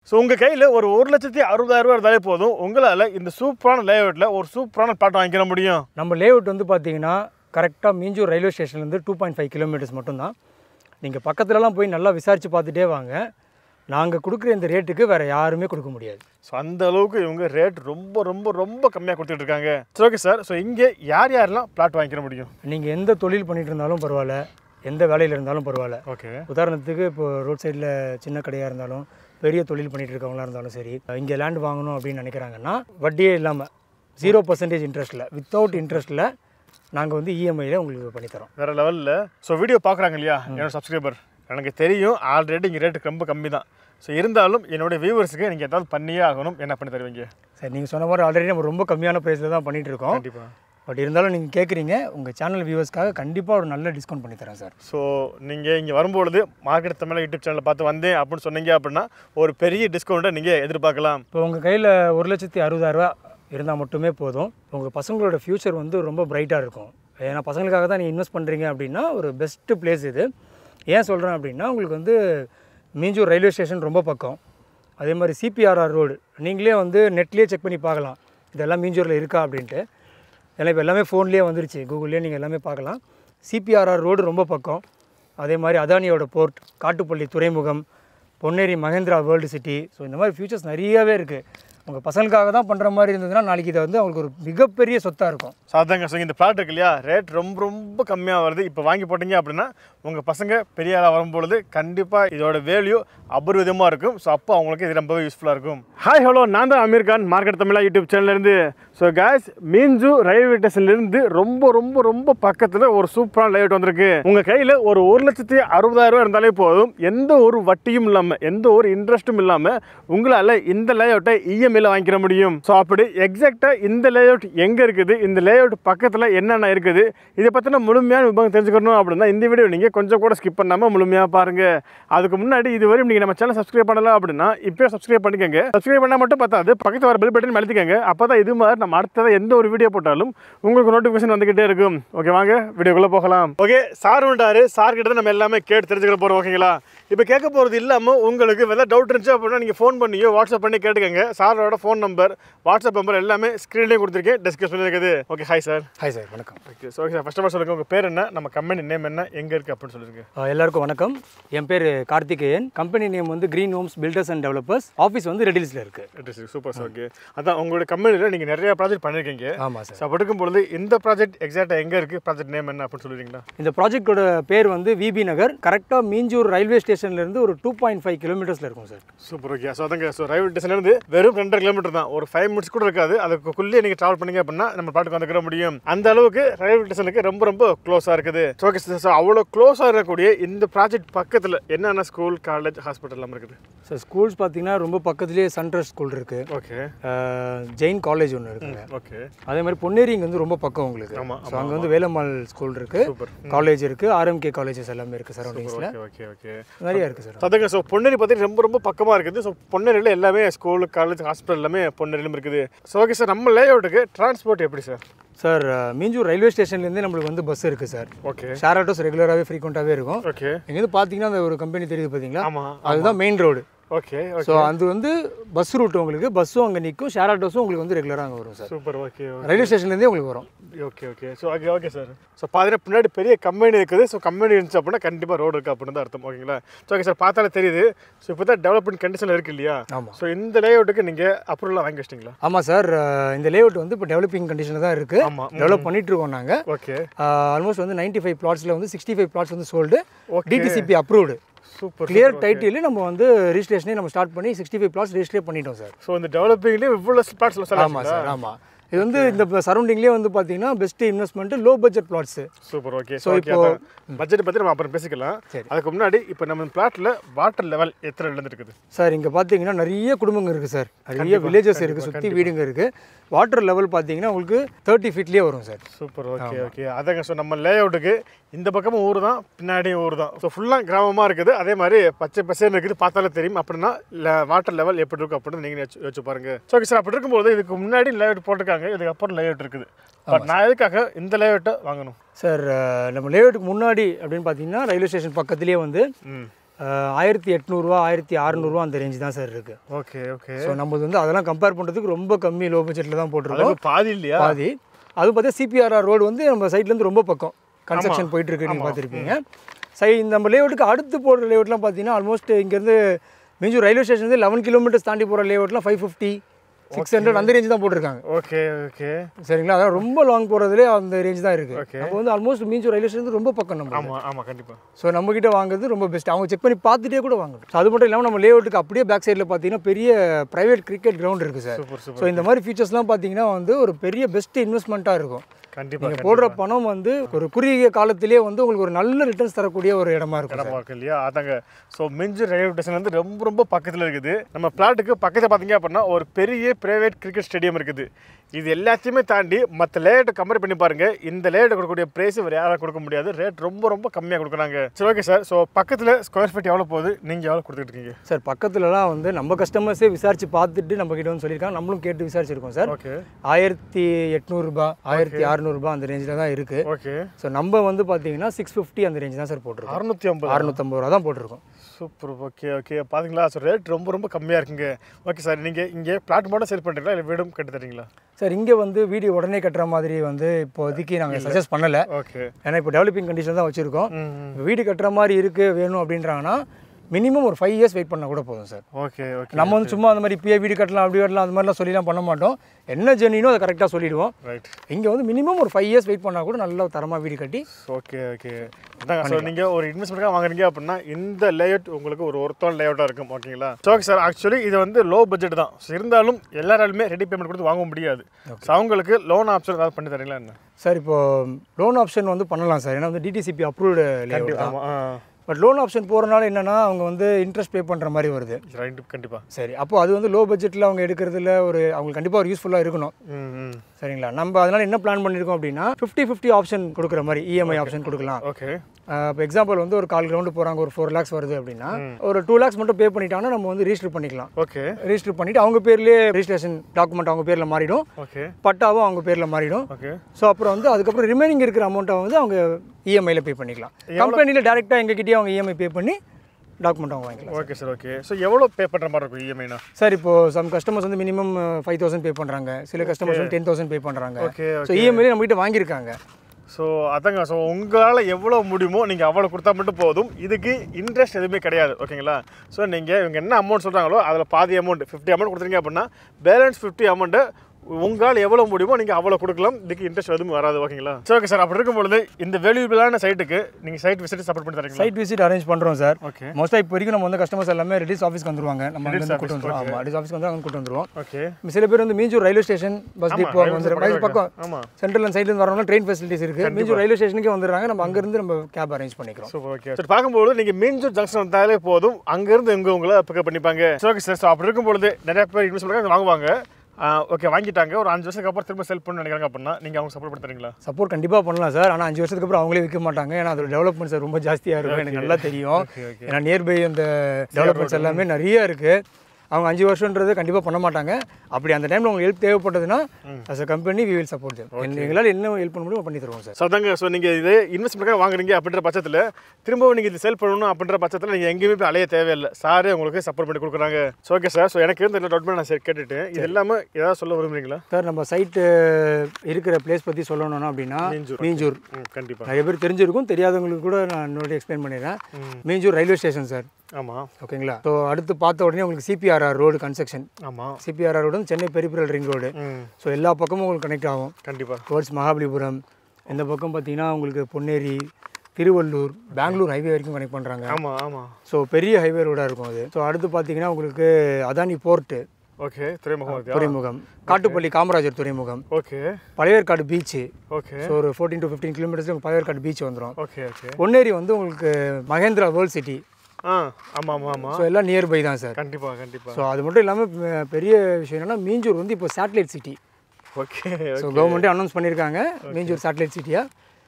So உங்கள் கையில் ஒரு ஒரு லட்சத்தி அறுபதாயிரம் ரூபா இருந்தாலே போதும் உங்களால் இந்த சூப்பரான லேஅவுட்டில் ஒரு சூப்பரான பிளாட் வாங்கிக்கிற முடியும் நம்ம லேஅவுட் வந்து பார்த்தீங்கன்னா கரெக்டாக மீஞ்சூர் ரயில்வே ஸ்டேஷன்லேருந்து டூ பாயிண்ட் ஃபைவ் கிலோமீட்டர்ஸ் மட்டும்தான் நீங்கள் பக்கத்துலலாம் போய் நல்லா விசாரித்து பார்த்துட்டே வாங்க நாங்கள் கொடுக்குற இந்த ரேட்டுக்கு வேறு யாருமே கொடுக்க முடியாது ஸோ அந்த அளவுக்கு இவங்க ரேட் ரொம்ப ரொம்ப ரொம்ப கம்மியாக கொடுத்துட்டு இருக்காங்க சரி ஓகே சார் ஸோ இங்கே யார் யாரெல்லாம் பிளாட் வாங்கிக்கிற முடியும் நீங்கள் எந்த தொழில் பண்ணிட்டு இருந்தாலும் பரவாயில்ல எந்த வேலையில் இருந்தாலும் பரவாயில்ல ஓகே உதாரணத்துக்கு இப்போ ரோட் சைடில் சின்ன கடையாக இருந்தாலும் பெரிய தொழில் பண்ணிட்டு இருக்கவங்களா இருந்தாலும் சரி இங்கே லேண்ட் வாங்கணும் அப்படின்னு நினைக்கிறாங்கன்னா வட்டியே இல்லாமல் ஜீரோ பர்சன்டேஜ் இன்ட்ரெஸ்ட்டில் வித்தவுட் இன்ட்ரெஸ்ட்டில் நாங்கள் வந்து இஎம்ஐயில் உங்களுக்கு பண்ணித்தரோம் வேற லெவலில் ஸோ வீடியோ பார்க்குறாங்க இல்லையா என்னோட சப்ஸ்கிரைபர் எனக்கு தெரியும் ஆல்ரெடி இங்கே ரேட்டு ரொம்ப கம்மி தான் ஸோ இருந்தாலும் என்னோட வியூவர்ஸுக்கு நீங்கள் ஏதாவது பண்ணியே ஆகணும் என்ன பண்ணி தருவீங்க சரி நீங்கள் சொன்ன மாதிரி ஆல்ரெடி நம்ம ரொம்ப கம்மியான ப்ரைஸில் தான் பண்ணிகிட்டு இருக்கோம் கண்டிப்பாக பட் இருந்தாலும் நீங்கள் கேட்குறீங்க உங்கள் சேனல் வியூவர்ஸ்க்காக கண்டிப்பாக ஒரு நல்ல டிஸ்கவுண்ட் பண்ணி தரேன் சார் ஸோ நீங்கள் இங்கே வரும்பொழுது மார்க்கெட் தமிழ் யூடியூப் சேனலில் பார்த்து வந்தேன் அப்படின்னு சொன்னீங்க அப்படின்னா ஒரு பெரிய டிஸ்கவுண்ட்டை நீங்கள் எதிர்பார்க்கலாம் இப்போ உங்கள் கையில் ஒரு லட்சத்தி அறுபதாயிரரூவா இருந்தால் மட்டுமே போதும் உங்கள் பசங்களோட ஃப்யூச்சர் வந்து ரொம்ப பிரைட்டாக இருக்கும் ஏன்னா பசங்களுக்காக தான் நீங்கள் இன்வெஸ்ட் பண்ணுறீங்க அப்படின்னா ஒரு பெஸ்ட்டு பிளேஸ் இது ஏன் சொல்கிறேன் அப்படின்னா உங்களுக்கு வந்து மீஞ்சூர் ரயில்வே ஸ்டேஷன் ரொம்ப பக்கம் அதே மாதிரி சிபிஆர்ஆர் ரோடு நீங்களே வந்து நெட்லேயே செக் பண்ணி பார்க்கலாம் இதெல்லாம் மீஞ்சூரில் இருக்கா அப்படின்ட்டு ஏன்னா இப்போ எல்லாமே ஃபோன்லேயே வந்துருச்சு கூகுள்லேயே நீங்கள் எல்லாமே பார்க்கலாம் சிபிஆர்ஆர் ரோடு ரொம்ப பக்கம் அதே மாதிரி அதானியோட போர்ட் காட்டுப்பள்ளி துறைமுகம் Ponneri Mahindra world city so இந்த மாதிரி ஃபியூச்சர்ஸ் நிறையவே இருக்குது உங்கள் பசங்களுக்காக தான் பண்ணுற மாதிரி இருந்ததுன்னா நாளைக்கு இதை வந்து அவங்களுக்கு ஒரு மிகப்பெரிய சொத்தாக இருக்கும் சாதாங்க ஸோ இந்த ப்ளாட் இருக்கு இல்லையா ரேட் ரொம்ப ரொம்ப கம்மியாக வருது இப்போ வாங்கி போட்டீங்க அப்படின்னா உங்கள் பசங்க பெரிய ஆளாக வரும்பொழுது கண்டிப்பாக இதோட வேல்யூ அபரிவிதமாக இருக்கும் ஸோ அப்போ அவங்களுக்கு இது ரொம்பவே யூஸ்ஃபுல்லாக இருக்கும் ஹாய் ஹலோ நான் தான் அமீர் கான் மார்க்கெட் தமிழா யூடியூப் சேனல்லேருந்து ஸோ கேஸ் மீஞ்சு ரயில்வே ஸ்டேஷன்லேருந்து ரொம்ப ரொம்ப ரொம்ப பக்கத்தில் ஒரு சூப்பரான லேஅவுட் வந்திருக்கு உங்கள் கையில் ஒரு ஒரு லட்சத்தி அறுபதாயிரம் ரூபாய் இருந்தாலே போதும் எந்த ஒரு வட்டியும் இல்லாமல் எந்த ஒரு இன்ட்ரெஸ்ட்டும் இல்லாமல் உங்களால் இந்த லேஅவுட்டை இஎம்ஐயில் வாங்கிக்கிற முடியும் ஸோ அப்படி எக்ஸாக்டாக இந்த லேஅவுட் எங்கே இருக்குது இந்த லேஅவுட் பக்கத்தில் என்னென்ன இருக்குது இதை பற்றின முழுமையான விபரம் தெரிஞ்சுக்கணும் அப்படின்னா இந்த வீடியோ நீங்கள் கொஞ்சம் கூட ஸ்கிப் பண்ணாமல் முழுமையாக பாருங்கள் அதுக்கு முன்னாடி இதுவரை நீங்கள் நம்ம சேனல் சப்ஸ்கிரைப் பண்ணல அப்படின்னா இப்போயே சப்ஸ்கிரைப் பண்ணிக்கோங்க சப்ஸ்கிரைப் பண்ணால் மட்டும் பத்தாது பக்கத்தில் வர பெல் பட்டன் அழுத்திக்கோங்க அப்போ தான் இது மாதிரி நம்ம அடுத்ததாக எந்த ஒரு வீடியோ போட்டாலும் உங்களுக்கு நோட்டிஃபிகேஷன் வந்துகிட்டே இருக்கும் ஓகே வாங்க வீடியோக்குள்ளே போகலாம் ஓகே சார் உண்டாரு சார் கிட்ட தான் நம்ம எல்லாமே கேட்டு தெரிஞ்சுக்க போகிறோம் ஓகேங்களா இப்போ கேட்க போகிறது இல்லாமல் உங்களுக்கு எதாவது டவுட் இருந்துச்சு அப்படின்னா நீங்கள் ஃபோன் பண்ணியோ வாட்ஸ்அப் பண்ணி கேட்டுக்கோங்க சாரோட ஃபோன் நம்பர் வாட்ஸ்அப் நம்பர் எல்லாமே ஸ்க்ரீன்லேயும் கொடுத்துருக்கேன் டிஸ்கஸ் இருக்குது okay hi sir hi sir வணக்கம் okay so okay sir first of all சொல்லுங்கள் உங்கள் பேர் என்ன நம்ம கம்பெனி நேம் என்ன எங்கே இருக்குது அப்படின்னு சொல்லுங்க அஹ் எல்லாருக்கும் வணக்கம் என் பேர் கார்த்திகேயன் கம்பெனி நேம் வந்து green homes builders and developers office வந்து ரெடில்ஸில் இருக்குது சூப்பர் சார் ஓகே அதான் உங்களோட கம்பெனியில் நீங்கள் நிறைய ப்ராஜெக்ட் பண்ணியிருக்கீங்க ஆமாம் சார் ஸோ அப்படி இருக்கும் பொழுது இந்த ப்ராஜெக்ட் எக்ஸாக்டாக எங்கே இருக்குது ப்ராஜெக்ட் நேம் என்ன அப்படின்னு சொல்லுவீங்களா இந்த ப்ராஜெக்ட்டோட பேர் வந்து விபி நகர் கரெக்டாக மீஞ்சூர் ரயில்வே ஸ்டேஷன்லேருந்து ஒரு டூ பாயிண்ட் ஃபைவ் கிலோமீட்டர்ஸில் இருக்கும் சார் சூப்பர் ஓகே ஸோ அதங்க ஸோ ரயில்வே ஸ்டேஷன்லேருந்து வெறும் ரெண்டரை கிலோமீட்டர் தான் ஒரு ஃபைவ் மினிட்ஸ் கூட இருக்காது அதுக்குள்ளேயே நீங்கள் ட்ராவல் பண்ணீங்க அப்படின்னா நம்ம பாட்டுக்கு வந்துக்கிற முடியும் அந்த அளவுக்கு ரயில்வே ஸ்டேஷனுக்கு ரொம்ப ரொம்ப க்ளோஸாக இருக்குது ஓகே சார் ஸோ அவ்வளோ க்ளோஸாக இருக்கக்கூடிய இந்த ப்ராஜெக்ட் பக்கத்தில் என்னென்ன ஸ்கூல் காலேஜ் ஹாஸ்பிட்டல் எல்லாம் இருக்குது சார் ஸ்கூல்ஸ் பார்த்தீங்கன்னா ரொம்ப பக்கத்துலேயே சன்ட்ரஸ் ஸ்கூல் இருக்குது ஓகே ஜெயின் காலேஜ் ஒன்று இருக்குங்க ஓகே அதே மாதிரி பொன்னேரி இங்கே வந்து ரொம்ப பக்கம் உங்களுக்கு ஆமா, ஸோ அங்கே வந்து வேலம்மாள் ஸ்கூல் இருக்குது சூப்பர் காலேஜ் இருக்குது ஆர்எம்கே காலேஜஸ் எல்லாமே இருக்குது சரௌண்டிங்ஸில் ஓகே ஓகே ஓகே நிறைய இருக்குது சார் அதுங்க ஸோ பொன்னேரி பார்த்தீங்கன்னா ரொம்ப ரொம்ப பக்கமாக இருக்குது ஸோ பொன்னேரியில் எல்லாமே ஸ்கூல் காலேஜ் ஹாஸ்பிட்டல் எல்லாமே பொன்னேரியிலும் இருக்குது ஸோ ஓகே சார் நம்ம லேஅவுட்டுக்கு டிரான்ஸ்போர்ட் எப்படி சார் சார் மீஞ்சூர் ரயில்வே ஸ்டேஷன்லேருந்தே நம்மளுக்கு வந்து பஸ் இருக்குது சார் ஓகே ஷேர் ஆட்டோஸ் ரெகுலராகவே ஃப்ரீக்வெண்ட்டாகவே இருக்கும் ஓகே இங்கேருந்து பார்த்தீங்கன்னா அந்த ஒரு கம்பெனி தெரியுது பார்த்தீங்களா ஆமாம் அதுதான் main road okay okay so அது வந்து பஸ் ரூட் உங்களுக்கு பஸ்ஸும் அங்கே நிற்கும் ஷேர் ஆட்டோஸும் உங்களுக்கு வந்து ரெகுலராக அங்கே வரும் சார் சூப்பர் ஓகே ரயில்வே ஸ்டேஷன்லேருந்தே உங்களுக்கு வரும் okay okay so okay okay sir so பார்த்தீங்கன்னா பின்னாடி பெரிய கம்பெனி இருக்குது ஸோ கம்பெனி இருந்துச்சு அப்படின்னா கண்டிப்பாக ரோடு இருக்குது அப்படின்னு தான் அர்த்தம் ஓகேங்களா ஸோ ஓகே சார் பார்த்தாலே தெரியுது ஸோ இப்போ தான் டெவலப்மெண்ட் கண்டிஷனில் இருக்குது இல்லையா ஆமாம் ஸோ இந்த லேஅவுட்டுக்கு நீங்கள் அப்ரூவலாக வாங்கி வச்சிட்டிங்களா ஆமாம் சார் இந்த லேஅவுட் வந்து இப்போ டெவலப்பிங் கண்டிஷனில் தான் இருக்குது ஆமாம் டெவலப் பண்ணிட்டு இருக்கோம் நாங்கள் ஓகே ஆல்மோஸ்ட் வந்து நைன்ட்டி ஃபைவ் பிளாட்ஸில் வந்து சிக்ஸ்டி ஃபைவ் பிளாட்ஸ் வந்து sold Okay. DTCP approved super clear title நம்ம வந்து ரிஜிஸ்ட்ரேஷனே நம்ம ஸ்டார்ட் பண்ணி சிக்ஸ்டி ஃபைவ் பிளாட்ஸ் ரெஜிஸ்டர் பண்ணிட்டோம் சார் ஸோ இந்த டெவலப்பிங்லேயே இவ்வளோ ஸ்பாட்ஸில் சார் ஆமாம் சார் ஆமாம் இது வந்து இந்த சரௌண்டிங்லேயே வந்து பார்த்தீங்கன்னா best investment low budget flats super okay So so okay இப்போ- பட்ஜெட் பற்றி நம்ம அப்புறம் பேசிக்கலாம் சரி. அதுக்கு முன்னாடி இப்போ நம்ம பிளாட்டில் வாட்டர் லெவல் எத்தனை இருந்து இருக்குது சார் இங்கே பார்த்தீங்கன்னா நிறைய குடும்பங்கள் இருக்குது சார் நிறைய வில்லேஜஸ் இருக்குது சுற்றி வீடுங்க இருக்குது வாட்டர் லெவல் பார்த்தீங்கன்னா உங்களுக்கு தேர்ட்டி ஃபீட்லேயே வரும் சார் சூப்பர் ஓகே ஓகே அதாங்க ஸோ நம்ம லேஅவுட்டுக்கு இந்த பக்கமும் ஊர் தான் பின்னாடியும் ஊர் தான் ஸோ ஃபுல்லாக கிராமமாக இருக்குது அதே மாதிரி பச்சை பசேன்னு இருக்குது பார்த்தாலே தெரியும் அப்படின்னா வாட்டர் லெவல் எப்படி இருக்கும் அப்படின்னு நீங்கள் யோசிச்சு யோசிச்சு பாருங்க ஸோ ஓகே சார் அப்படி இருக்கும்போது இதுக்கு முன்னாடி லேஅவுட் போட்டிருக்காங்க இதுக்கப்புறம் லேஅவுட் இருக்குது பட் நான் எதுக்காக இந்த லேஅவுட்டை வாங்கணும் சார் அஹ், நம்ம லேஅவுட்டுக்கு முன்னாடி அப்படின்னு பார்த்தீங்கன்னா ரயில்வே ஸ்டேஷன் பக்கத்துலேயே வந்து ம் ஆயிரத்தி எட்நூறுவா ஆயிரத்தி அறநூறுவா அந்த ரேஞ்ச் தான் சார் இருக்குது ஓகே ஓகே ஸோ நம்ம வந்து அதெல்லாம் கம்பேர் பண்ணுறதுக்கு ரொம்ப கம்மி லோ பட்ஜெட்டில் தான் போட்டிருக்கோம் அதுக்கு பாதி இல்லையா பாதி அது பார்த்தா சிபிஆர்ஆர் ரோடு வந்து நம்ம சைட்லேருந்து ரொம்ப பக்கம் கன்ஸ்ட்ரக்ஷன் போயிட்டு இருக்கு நீங்கள் பார்த்துருப்பீங்க சை நம்ம லேஅவுட்டுக்கு அடுத்து போடுற லேஅவுட்லாம் பார்த்தீங்கன்னா ஆல்மோஸ்ட் இங்கேருந்து மீஞ்சூர் ரயில்வே ஸ்டேஷன் வந்து லெவன் கிலோமீட்டர்ஸ் தாண்டி போகிற லேஅவுட்லாம் ஃபைவ் ஃபிஃப்டி சிக்ஸ் ஹண்ட்ரட் அந்த ரேஞ்ச் தான் போட்டிருக்காங்க ஓகே ஓகே சரிங்களா அதான் ரொம்ப லாங் போகிறதுலே அந்த ரேஞ்ச் தான் இருக்குது Okay. நம்ம வந்து ஆல்மோஸ்ட் மீஞ்சூர் ரயில்வே ஸ்டேஷன் ரொம்ப பக்கம் நம்ம ஆமா ஆமா கண்டிப்பா ஸோ நம்மக்கிட்ட வாங்குறது ரொம்ப பெஸ்ட் அவங்க செக் பண்ணி பார்த்துட்டே கூட வாங்கணும் ஸோ அது மட்டும் இல்லாமல் நம்ம லேஅவுட்டுக்கு அப்படியே பேக் சைடில் பார்த்தீங்கன்னா பெரிய ப்ரைவேட் கிரிக்கெட் கிரவுண்ட் இருக்குது சார் சூப்பர் சூப்பர் ஸோ இந்த மாதிரி ஃபீச்சர்ஸ்லாம் பார்த்தீங்கன்னா வந்து ஒரு பெரிய பெஸ்ட் இன்வெஸ்ட்மெண்ட்டாக இருக்கும் கண்டிப்பா நீங்கள் போடுற பணம் வந்து ஒரு குறுகிய காலத்திலே வந்து உங்களுக்கு ஒரு நல்ல ரிட்டர்ன்ஸ் தரக்கூடிய ஒரு இடமா இருக்கும் இடமா இருக்கு இல்லையா அதாங்க ஸோ மிஞ்சு ரயில்வே ஸ்டேஷன் வந்து ரொம்ப ரொம்ப பக்கத்தில் இருக்குது நம்ம பிளாட்டுக்கு பக்கத்தில் பார்த்தீங்க அப்படின்னா ஒரு பெரிய பிரைவேட் கிரிக்கெட் ஸ்டேடியம் இருக்குது இது எல்லாத்தையுமே தாண்டி மற்ற லேட்டை கம்பேர் பண்ணி பாருங்க இந்த லேட்டை கொடுக்கக்கூடிய ப்ரைஸ் வேறு யாரும் கொடுக்க முடியாது ரேட் ரொம்ப ரொம்ப கம்மியாக கொடுக்குறாங்க சரி ஓகே சார் ஸோ பக்கத்தில் ஸ்கொயர் ஃபீட் எவ்வளோ போகுது நீங்கள் எவ்வளோ கொடுத்துட்டு இருக்கீங்க சார் பக்கத்துலலாம் வந்து நம்ம கஸ்டமர்ஸே விசாரிச்சு பார்த்துட்டு நம்ம கிட்ட வந்து சொல்லியிருக்காங்க நம்மளும் கேட்டு விசாரிச்சிருக்கோம் சார் ஓகே ஆயிரத்தி எட்நூறுபா ஆயிரத்தி அறநூறுபா அந்த ரேஞ்சில் தான் இருக்குது ஓகே ஸோ நம்ம வந்து பார்த்தீங்கன்னா சிக்ஸ் ஃபிஃப்டி அந்த ரேஞ்ச் தான் சார் போட்டிருக்கோம் அறுநூத்தி ஐம்பது அறுநூத்தம்பது ரூபா தான் போட்டிருக்கோம் சூப்பர் ஓகே ஓகே பார்த்தீங்களா ஸோ ரேட் ரொம்ப ரொம்ப கம்மியாக இருக்குங்க ஓகே சார் நீங்கள் இங்கே பிளாட் மட்டும் சேல் பண்ணுறீங்களா இல்லை வீடும் கட்டி தரீங்களா சார் இங்கே வந்து வீடியோ உடனே கட்டுற மாதிரி வந்து இப்போதைக்கு நாங்கள் சஜஸ்ட் பண்ணலை ஓகே ஏன்னா இப்போ டெவலப்பிங் கண்டிஷன் தான் வச்சுருக்கோம் ம் ம். வீடு கட்டுற மாதிரி இருக்குது வேணும் அப்படின்றாங்கன்னா மினிமம் ஒரு ஃபைவ் இயர்ஸ் வெயிட் பண்ணால் கூட போதும் சார் ஓகே ஓகே நம்ம வந்து சும்மா அந்த மாதிரி இப்பயே வீடு கட்டலாம் அப்படி கட்டலாம் அந்த மாதிரிலாம் சொல்லிலாம் பண்ண மாட்டோம் என்ன ஜெர்னினோ அதை கரெக்டாக சொல்லிடுவோம் ரைட் இங்கே வந்து மினிமம் ஒரு ஃபைவ் இயர்ஸ் வெயிட் பண்ணால் கூட நல்ல தரமாக வீடு கட்டி ஓகே ஓகே அதாங்க ஸோ நீங்கள் ஒரு இன்வெஸ்ட்மெண்ட்டாக வாங்குறீங்க அப்படின்னா இந்த லேஅவுட் உங்களுக்கு ஒரு ஒருத்தோன் லேஅவுட்டாக இருக்கும் ஓகேங்களா ஸோ ஓகே சார் ஆக்சுவலி இது வந்து லோ பட்ஜெட் தான் ஸோ இருந்தாலும் எல்லாராலுமே ரெடி பேமெண்ட் கொடுத்து வாங்க முடியாது ஸோ அவங்களுக்கு லோன் ஆப்ஷன் ஏதாவது பண்ணி தரீங்களா என்ன சார் இப்போ லோன் ஆப்ஷன் வந்து பண்ணலாம் சார் ஏன்னா வந்து டிடிசிபி அப்ரூவ்டு லேஅவுட் தான் ஆமாம் ஆ பட் லோன் ஆப்ஷன் போகிறனால என்னென்னா அவங்க வந்து இன்ட்ரெஸ்ட் பே பண்ணுற மாதிரி வருது ரைட் கண்டிப்பாக சரி அப்போ அது வந்து லோ பட்ஜெட்டில் அவங்க எடுக்கிறதுல ஒரு அவங்களுக்கு கண்டிப்பாக ஒரு யூஸ்ஃபுல்லாக இருக்கணும் ம் ம் சரிங்களா நம்ம அதனால் என்ன பிளான் பண்ணியிருக்கோம் அப்படின்னா ஃபிஃப்டி ஃபிஃப்டி ஆப்ஷன் கொடுக்குற மாதிரி இஎம்ஐ ஆப்ஷன் கொடுக்கலாம் ஓகே இப்போ எக்ஸாம்பிள் வந்து ஒரு கால் கிரவுண்டு போகிறாங்க ஒரு ஃபோர் லேக்ஸ் வருது அப்படின்னா ஒரு டூ லேக்ஸ் மட்டும் பே பண்ணிட்டாங்கன்னா நம்ம வந்து ரிஜிஸ்டர் பண்ணிக்கலாம் ஓகே ரிஜிஸ்டர் பண்ணிவிட்டு அவங்க பேர்லேயே ரெஜிஸ்ட்ரேஷன் டாக்குமெண்ட் அவங்க பேரில் மாறிடும் ஓகே பட்டாவும் அவங்க பேரில் மாறிடும் ஓகே ஸோ அப்புறம் வந்து அதுக்கப்புறம் ரிமைனிங் இருக்கிற அமௌண்ட்டை வந்து அவங்க இஎம்ஐயில் பே பண்ணிக்கலாம் கம்பெனியில் டேரெக்டாக எங்ககிட்டயே அவங்க இஎம்ஐ பே பண்ணி டாக்குமெண்ட் அவங்க வாங்கிக்கலாம் ஓகே சார் ஓகே ஸோ எவ்வளோ பே பண்ணுற மாதிரி இருக்கும் இஎம்ஐனா சார் இப்போ சம் கஸ்டமர்ஸ் வந்து மினிமம் ஃபைவ் தௌசண்ட் பே பண்ணுறாங்க சில கஸ்டமர்ஸ் வந்து டென் தௌசண்ட் பே பண்ணுறாங்க ஓகே ஸோ இஎம்ஐ நம்மகிட்ட வாங்கியிருக்காங்க ஸோ அதாங்க ஸோ உங்களால் எவ்வளோ முடியுமோ நீங்கள் அவ்வளோ கொடுத்தா மட்டும் போதும் இதுக்கு இன்ட்ரெஸ்ட் எதுவுமே கிடையாது ஓகேங்களா ஸோ நீங்கள் இவங்க என்ன அமௌண்ட் சொல்கிறாங்களோ அதில் பாதி அமௌண்ட் ஃபிஃப்டி அமௌண்ட் கொடுத்துருங்க அப்படின்னா பேலன்ஸ் ஃபிஃப்டி அமௌண்ட்டு உங்களால் எவ்வளோ முடியுமோ நீங்கள் அவ்வளோ கொடுக்கலாம் இதுக்கு இன்ட்ரெஸ்ட் எதுவும் வராது ஓகேங்களா சரி ஓகே சார் அப்படி இருக்கும்பொழுது இந்த வேல்யூபிளான சைட்டுக்கு நீங்கள் சைட் விசிட் சப்போர்ட் பண்ணி தரீங்களா சைட் விசிட் அரேஞ்ச் பண்ணுறோம் சார் ஓகே மோஸ்ட்டாக இப்போ வரைக்கும் நம்ம வந்து கஸ்டமர்ஸ் எல்லாமே ரெடிஸ் ஆஃபீஸ்க்கு வந்துருவாங்க நம்ம அங்கேருந்து கூட்டு வந்துருவோம் ஆமாம் ரெடிஸ் ஆஃபீஸ்க்கு வந்து அங்கே கூட்டு வந்துருவோம் ஓகே சில பேர் வந்து Minjur railway station bus depot அங்கே வந்து பக்கத்துல பக்கம் ஆமாம் சென்ட்ரல் அண்ட் சைட்லேருந்து வரவங்க ட்ரெயின் ஃபெசிலிட்டிஸ் இருக்குது மீஞ்சூர் ரயில்வே ஸ்டேஷனுக்கே வந்துடுறாங்க நம்ம அங்கேருந்து நம்ம கேப் அரேஞ்ச் பண்ணிக்கிறோம் சூப்பர் ஓகே சார் பார்க்கும்போது நீங்கள் மீஞ்சூர் ஜங்ஷன் வந்தாலே போதும் அங்கேருந்து எங்கே உங்களை பிக்கப் பண்ணிப்பாங்க சரி ஓகே சார் ஸோ அப்படி இருக்கும்பொழுது நிறைய பேர் இன்வெஸ்ட் பண்ணி வாங்குவாங்க ஓகே வாங்கிட்டாங்க ஒரு அஞ்சு வருஷத்துக்கு அப்புறம் திரும்ப செல் பண்ண நினைக்கிறாங்க அப்படின்னா நீங்கள் அவங்க சப்போர்ட் பண்ணி தரீங்களா சப்போர்ட் கண்டிப்பாக பண்ணலாம் சார் ஆனால் அஞ்சு வருஷத்துக்கு அப்புறம் அவங்களே விற்க மாட்டாங்க ஏன்னா அதோட டெவலப்மெண்ட் சார் ரொம்ப ஜாஸ்தியாக இருக்கும் எனக்கு நல்லா தெரியும் ஓகே ஓகே ஏன்னா நியர்பை அந்த டெவலப்மெண்ட்ஸ் எல்லாமே நிறைய இருக்குது அவங்க அஞ்சு வருஷன்றது கண்டிப்பாக பண்ண மாட்டாங்க அப்படி அந்த டைமில் உங்களுக்கு ஹெல்ப் தேவைப்பட்டதுன்னா as a company we will support எங்களால் என்ன ஹெல்ப் பண்ண முடியுமோ பண்ணி தருவோம் சார் ஸோ அதாங்க ஸோ நீங்கள் இது இன்வெஸ்ட்மெண்ட்டாக வாங்குறீங்க அப்படின்ற பட்சத்தில் திரும்பவும் நீங்கள் இது செல் பண்ணணும் அப்படின்ற பட்சத்தில் நீங்கள் எங்கேயுமே போய் அலைய தேவையில்லை சாரே உங்களுக்கு சப்போர்ட் பண்ணி கொடுக்குறாங்க ஸோ ஓகே சார் ஸோ எனக்கு இருந்த டவுட் நான் சரி கேட்டுட்டேன் இது இல்லாமல் ஏதாவது சொல்ல விரும்புறீங்களா சார் நம்ம சைட்டு இருக்கிற பிளேஸ் பற்றி சொல்லணும்னா அப்படின்னா மீஞ்சூர். மீஞ்சூர் ம் கண்டிப்பாக நிறைய பேர் தெரிஞ்சிருக்கும் தெரியாதவங்களுக்கு கூட நான் இன்னொரு எக்ஸ்பிளைன் பண்ணிடுறேன் மீஞ்சூர் ரயில்வே ஸ்டேஷன் சார் ஆமாம் ஓகேங்களா ஸோ அடுத்து பார்த்த உடனே உங்களுக்கு சிபிஆர்ஆர் ரோடு கன்ஸ்ட்ரக்ஷன் ஆமாம் சிபிஆர்ஆர் ரோடு வந்து சென்னை பெரிபரல் ரிங் ரோடு ம் ஸோ எல்லா பக்கமும் உங்களுக்கு கனெக்ட் ஆகும் கண்டிப்பாக டுவர்ட்ஸ் மகாபலிபுரம் இந்த பக்கம் பார்த்தீங்கன்னா உங்களுக்கு பொன்னேரி திருவள்ளூர் பெங்களூர் ஹைவே வரைக்கும் கனெக்ட் பண்ணுறாங்க ஆமாம் ஆமாம் ஸோ பெரிய ஹைவே ரோடாக இருக்கும் அது ஸோ அடுத்து பார்த்தீங்கன்னா உங்களுக்கு அதானி போர்ட்டு ஓகே துறைமுகம் வருது துறைமுகம் காட்டுப்பள்ளி காமராஜர் துறைமுகம் okay Pazhaverkadu beach okay so ஒரு fourteen to fifteen kilometres Pazhaverkadu beach வந்துடும் ஓகே ஓகே பொன்னேரி வந்து உங்களுக்கு மகேந்திரா வேர்ல்ட் சிட்டி ஆ ஆமாம் ஆமாம் ஆமாம் ஸோ எல்லாம் நியர்பை தான் சார் கண்டிப்பாக கண்டிப்பாக ஸோ அது மட்டும் இல்லாமல் பெரிய விஷயம் என்னன்னா மீஞ்சூர் வந்து இப்போ சேட்டலைட் சிட்டி ஓகே ஸோ கவர்மெண்ட்டே அனௌன்ஸ் பண்ணியிருக்காங்க மீஞ்சூர் சேட்டலைட் சிட்டியாக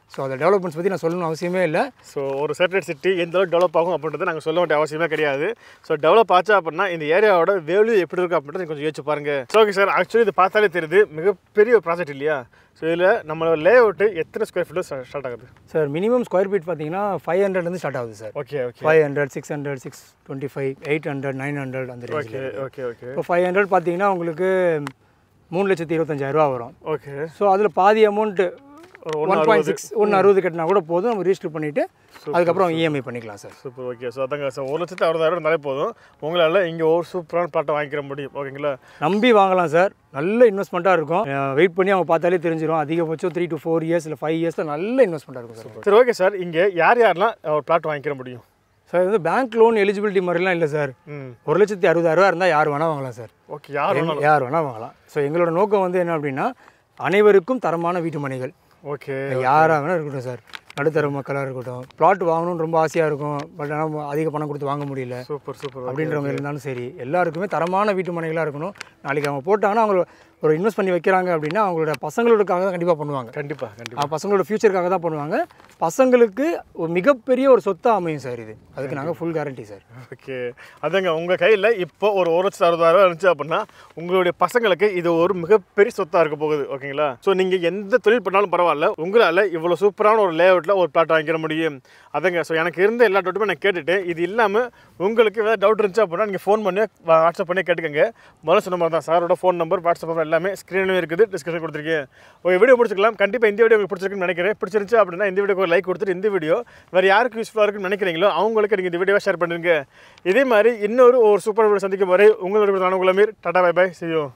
ஸோ அந்த டெவலப்மெண்ட்ஸ் பற்றி நான் சொல்லணும்னு அவசியமே இல்லை ஸோ ஒரு சேட்டலைட் சிட்டி எந்த அளவுக்கு டெவலப் ஆகும் அப்படின்றத நாங்கள் சொல்ல வேண்டிய அவசியமே கிடையாது ஸோ டெவலப் ஆச்சு அப்படின்னா இந்த ஏரியாவோட வேல்யூ எப்படி இருக்கும் அப்படின்றத நீங்க கொஞ்சம் யோசிச்சு பாருங்க ஸோ ஓகே சார் ஆக்சுவலி இது பார்த்தாலே தெரியுது மிகப்பெரிய ஒரு ப்ராஜெக்ட் இல்லையா ஸோ இதில் நம்மளோட லே அவுட்டு எத்தனை ஸ்கொயர் ஃபீட்டில் ஸ்டார்ட் ஆகுது சார் மினிமம் ஸ்கொயர் ஃபீட் பார்த்தீங்கன்னா ஃபைவ் ஹண்ட்ரட்லேருந்து ஸ்டார்ட் ஆகுது sir okay okay five hundred six hundred six twenty five eight hundred nine hundred அந்த ஓகே ரேஞ்சில் ஓகே ஓகே இப்போ ஃபைவ் ஹண்ட்ரட் பார்த்தீங்கன்னா உங்களுக்கு மூணு லட்சத்தி இருபத்தஞ்சாயிரரூவா வரும் ஓகே ஸோ அதில் பாதி அமௌண்ட்டு ஒரு ஒன் ஒன்று பாயிண்ட் சிக்ஸ் ஒன்று அறுபது கட்டினா கூட போதும் நம்ம ரிஜிஸ்டர் பண்ணிவிட்டு அதுக்கப்புறம் இஎம்ஐ பண்ணிக்கலாம் சார் சூப்பர் ஓகே ஸோ அதாங்க சார் ஒரு லட்சத்து அறுபதாயிரம் இருந்தாலே போதும் உங்களால் இங்கே ஒரு சூப்பரான பிளாட்டை வாங்கிக்கிற முடியும் ஓகேங்களா நம்பி வாங்கலாம் சார் நல்ல இன்வெஸ்ட்மெண்ட்டாக இருக்கும் வெயிட் பண்ணி அவங்க பார்த்தாலே தெரிஞ்சிடும் அதிகபட்சம் த்ரீ டு ஃபோர் இயர்ஸ் இல்லை ஃபைவ் இயர்ஸில் நல்ல இன்வெஸ்ட்மெண்ட்டாக இருக்கும் சார் சரி ஓகே சார் இங்கே யார் யாரெல்லாம் ஒரு பிளாட் வாங்கிக்கிற முடியும் சார் இது வந்து பேங்க் லோன் எலிஜிபிலிட்டி மாதிரிலாம் இல்லை சார் ம் ஒரு லட்சத்தி அறுபதாயிரரூவா இருந்தால் யார் வேணால் வாங்கலாம் சார் ஓகே யார் வேணாலும் யார் வேணால் வாங்கலாம் ஸோ எங்களோட நோக்கம் வந்து என்ன அப்படின்னா அனைவருக்கும் தரமான வீட்டு மனைகள் ஓகே யாராக வேணால் இருக்கட்டும் சார் நடுத்தர மக்களாக இருக்கட்டும் பிளாட் வாங்கணும்னு ரொம்ப ஆசையாக இருக்கும் பட் ஆனால் அதிக பணம் கொடுத்து வாங்க முடியல சூப்பர் சூப்பர் அப்படின்றவங்க இருந்தாலும் சரி எல்லாருக்குமே தரமான வீட்டு மனைகளாக இருக்கணும் நாளைக்கு அவங்க போட்டாங்கன்னா அவங்க ஒரு இன்வெஸ்ட் பண்ணி வைக்கிறாங்க அப்படின்னா அவங்களோட பசங்களுக்காக தான் கண்டிப்பாக பண்ணுவாங்க கண்டிப்பாக கண்டிப்பாக அவங்க பசங்களோட ஃப்யூச்சருக்காக தான் பண்ணுவாங்க பசங்களுக்கு ஒரு மிகப்பெரிய ஒரு சொத்தாக அமையும் சார் இது அதுக்கு நாங்கள் ஃபுல் கேரண்டி சார் ஓகே அதாங்க உங்கள் கையில் இப்போ ஒரு ஒரு லட்சத்து அறுபதாயிரம் இருந்துச்சு அப்படின்னா உங்களுடைய பசங்களுக்கு இது ஒரு மிகப்பெரிய சொத்தாக இருக்க போகுது ஓகேங்களா ஸோ நீங்கள் எந்த தொழில் பண்ணாலும் பரவாயில்ல உங்களால் இவ்வளோ சூப்பரான ஒரு லே அவுட்டில் ஒரு பிளாட் வாங்கிக்கிற முடியும் அதங்க ஸோ எனக்கு இருந்த எல்லா டவுட்டுமே நான் கேட்டுட்டு இது இல்லாமல் உங்களுக்கு ஏதாவது டவுட் இருந்துச்சு அப்படின்னா நீங்கள் ஃபோன் பண்ணி வா- வாட்ஸ்அப் பண்ணி கேட்டுக்கோங்க முதல்ல சொன்ன மாதிரி தான் சாரோட ஃபோன் நம்பர் வாட்ஸ்அப் நம்பர் எல்லாமே ஸ்க்ரீன்லேயும் இருக்குது டிஸ்கிரிப்ஷன் கொடுத்துருக்கேன் ஓகே வீடியோ முடிச்சுக்கலாம் கண்டிப்பாக இந்த வீடியோ உங்களுக்கு பிடிச்சிருக்குன்னு நினைக்கிறேன் பிடிச்சிருந்துச்சு அப்படின்னா இந்த வீடியோக்கு ஒரு லைக் கொடுத்துட்டு இந்த வீடியோ வேறு யாருக்கு யூஸ்ஃபுல்லாக இருக்குன்னு நினைக்கிறீங்களோ அவங்களுக்கு நீங்கள் இந்த வீடியோவை ஷேர் பண்ணுங்க இதே மாதிரி இன்னொரு ஒரு சூப்பர் வீடியோ சந்திக்கும் வரை உங்களோட நான் உங்களை மீர் டாடா பை பை செய்யும்